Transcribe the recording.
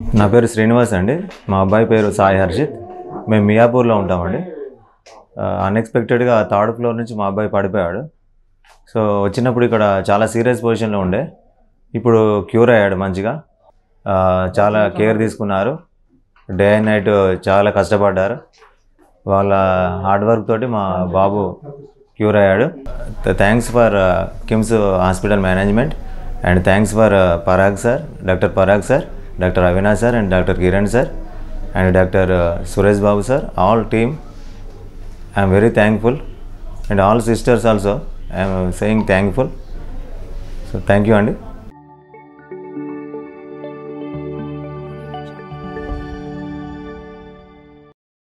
నా పేరు శ్రీనివాస్ అండి మా అబ్బాయి పేరు సాయి హర్షిత్ మేము మియాపూర్లో ఉంటామండి అన్ఎక్స్పెక్టెడ్గా థర్డ్ ఫ్లోర్ నుంచి మా అబ్బాయి పడిపోయాడు సో వచ్చినప్పుడు ఇక్కడ చాలా సీరియస్ పొజిషన్లో ఉండే ఇప్పుడు క్యూర్ అయ్యాడు మంచిగా ఆ, చాలా కేర్ తీసుకున్నారు డే అండ్ నైట్ చాలా కష్టపడ్డారు వాళ్ళ హార్డ్ వర్క్ తోటి మా బాబు క్యూర్ అయ్యాడు thanks for KIMS hospital management and thanks for Parag sir doctor Parag sir doctor Avinash sir and doctor Kiran sir and doctor Suresh Babu sir all team I'm very thankful and all sisters also I'm saying thankful so thank you అండి